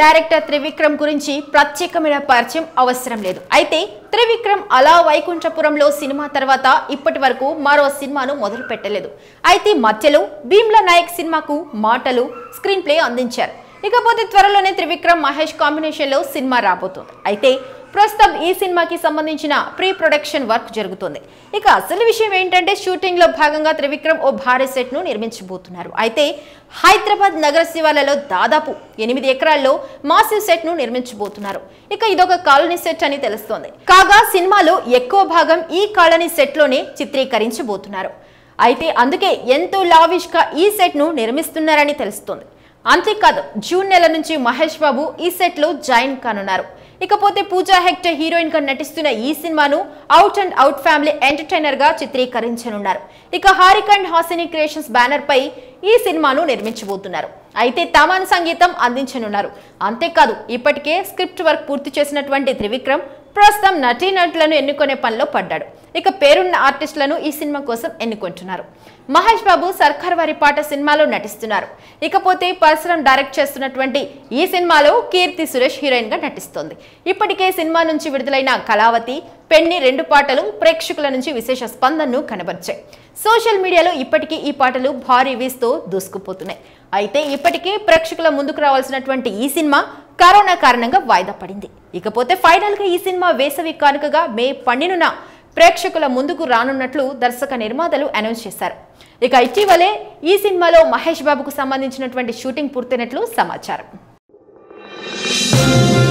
director Trivikram గురించి ప్రత్యేకమైన పరిచయం అవసరం లేదు అయితే త్రివిక్రమ్ అలా వైకుంఠపురంలో సినిమా తర్వాత ఇప్పటి వరకు మరో సినిమాను మొదలు పెట్టలేదు అయితే మధ్యలో భీమ్లా నాయక్ సినిమాకు మాటలు స్క్రీన్ ప్లే అందించారు ఇకపోతే త్వరలోనే త్రివిక్రమ్ మహేష్ కాంబినేషన్ లో సినిమా రాబోతుంది అయితే ప్రస్తుతం ఈ సినిమాకి సంబంధించిన ప్రీ ప్రొడక్షన్ వర్క్ జరుగుతుంది ఇక అసలు విషయం ఏంటంటే షూటింగ్ లో భాగంగా త్రివిక్రమ్ ఓ భారీ సెట్ ను నిర్మించబోతున్నారు అయితే హైదరాబాద్ నగర శివార్లలో దాదాపు ఎనిమిది ఎకరాల్లో మాసివ్ సెట్ ను నిర్మించబోతున్నారు ఇక ఇదొక కాలనీ సెట్ అని తెలుస్తోంది కాగా సినిమాలో ఎక్కువ భాగం ఈ కాలనీ సెట్ లోనే చిత్రీకరించబోతున్నారు అయితే అందుకే ఎంతో లావిష్ గా ఈ సెట్ ను నిర్మిస్తున్నారని తెలుస్తోంది అంతేకాదు జూన్ నెల నుంచి మహేష్ బాబు ఈ సెట్ లో జాయిన్ కానున్నారు ఇకపోతే పూజా హెక్టర్ హీరోయిన్ గా నటిస్తున్న ఈ సినిమాను out and out family entertainer గా చిత్రీకరించనున్నారు ఇక Haarika and Hassine creations banner పై ఈ సినిమాను నిర్మించబోతున్నారు అయితే తమాన్ సంగీతం అందించనున్నారు అంతేకాదు ఇప్పటికే స్క్రిప్ట్ వర్క్ పూర్తి చేసినటువంటి త్రివిక్రమ్ ప్రస్తుతం నటీనటులను ఎన్నుకునే పనిలో పడ్డాడు ఇక పేరున్న ఆర్టిస్టులను ఈ సినిమా కోసం ఎన్నుకుంటున్నారు మహేష్ బాబు సర్కార్ వారి పాట సినిమాలో నటిస్తున్నారు ఇకపోతే పరశురం డైరెక్ట్ చేస్తున్నటువంటి ఈ సినిమాలో కీర్తి సురేష్ హీరోయిన్ గా నటిస్తోంది ఇప్పటికే సినిమా నుంచి విడుదలైన కళావతి పెన్ని రెండు పాటలు ప్రేక్షకుల నుంచి విశేష స్పందనను కనబర్చాయి సోషల్ మీడియాలో ఇప్పటికీ ఈ పాటలు భారీ వీస్తో దూసుకుపోతున్నాయి అయితే ఇప్పటికే ప్రేక్షకుల ముందుకు రావాల్సినటువంటి ఈ సినిమా కరోనా కారణంగా వాయిదా పడింది ఇకపోతే ఫైనల్ గా ఈ సినిమా వేసవి కానుకగా మే పన్నెండున ప్రేక్షకుల ముందుకు రానున్నట్లు దర్శక నిర్మాతలు అనౌన్స్ చేశారు ఇక ఇటీవలే ఈ సినిమాలో మహేష్ బాబుకు సంబంధించినటువంటి షూటింగ్ పూర్తయినట్లు సమాచారం